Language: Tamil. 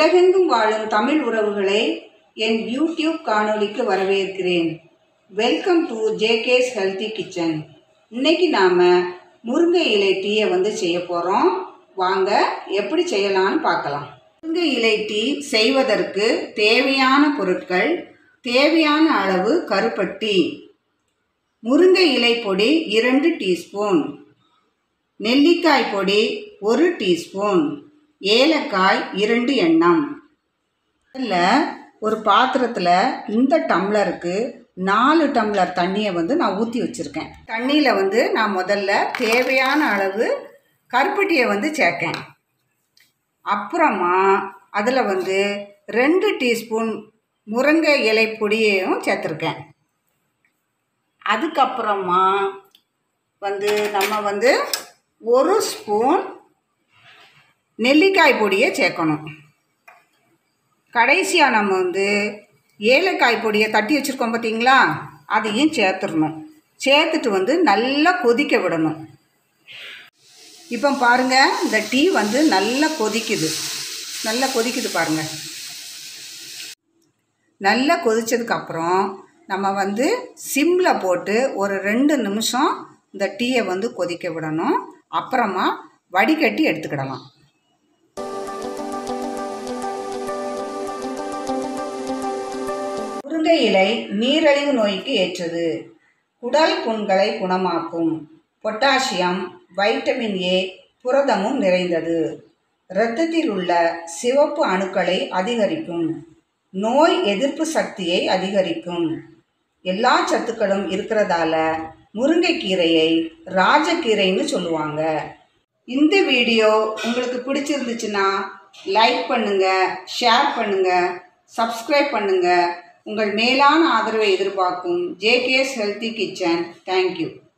உலகெங்கும் வாழும் தமிழ் உறவுகளை என் யூடியூப் காணொளிக்கு வரவேற்கிறேன் welcome to JK's healthy kitchen இன்னைக்கு நாம் முருங்கை இலை டீயை வந்து செய்ய போகிறோம் வாங்க எப்படி செய்யலாம்னு பார்க்கலாம் முருங்கை இலை டீ செய்வதற்கு தேவையான பொருட்கள் தேவையான அளவு கருப்பட்டி முருங்கை இலை பொடி இரண்டு டீஸ்பூன் நெல்லிக்காய் பொடி ஒரு டீஸ்பூன் ஏலக்காய் இரண்டு எண்ணம் இதில் ஒரு பாத்திரத்தில் இந்த டம்ளருக்கு நாலு டம்ளர் தண்ணியை வந்து நான் ஊற்றி வச்சுருக்கேன் தண்ணியில் வந்து நான் முதல்ல தேவையான அளவு கருப்பட்டியை வந்து சேர்க்கேன் அப்புறமா அதில் வந்து ரெண்டு டீஸ்பூன் முருங்கை இலை பொடியையும் சேர்த்துருக்கேன் அதுக்கப்புறமா வந்து நம்ம வந்து ஒரு ஸ்பூன் நெல்லிக்காய் பொடியை சேர்க்கணும் கடைசியாக நம்ம வந்து ஏலக்காய் பொடியை தட்டி வச்சுருக்கோம் பார்த்தீங்களா அதையும் சேர்த்துடணும் சேர்த்துட்டு வந்து நல்லா கொதிக்க விடணும் இப்போ பாருங்கள் இந்த டீ வந்து நல்லா கொதிக்குது நல்லா கொதிக்குது பாருங்கள் நல்லா கொதிச்சதுக்கப்புறம் நம்ம வந்து சிம்மில் போட்டு ஒரு ரெண்டு நிமிஷம் இந்த டீயை வந்து கொதிக்க விடணும் அப்புறமா வடிகட்டி எடுத்துக்கிடலாம் முருங்கை இலை நீரிழிவு நோய்க்கு ஏற்றது குடல் புண்களை குணமாக்கும் பொட்டாசியம் வைட்டமின் ஏ புரதமும் நிறைந்தது இரத்தத்தில் உள்ள சிவப்பு அணுக்களை அதிகரிக்கும் நோய் எதிர்ப்பு சக்தியை அதிகரிக்கும் எல்லா சத்துக்களும் இருக்கிறதால முருங்கைக்கீரையை ராஜக்கீரைன்னு சொல்லுவாங்க இந்த வீடியோ உங்களுக்கு பிடிச்சிருந்துச்சுன்னா லைக் பண்ணுங்க ஷேர் பண்ணுங்க சப்ஸ்கிரைப் பண்ணுங்க உங்கள் மேலான ஆதரவை எதிர்பார்க்கும் ஜேகேஎஸ் ஹெல்த்தி கிச்சன் தேங்க்யூ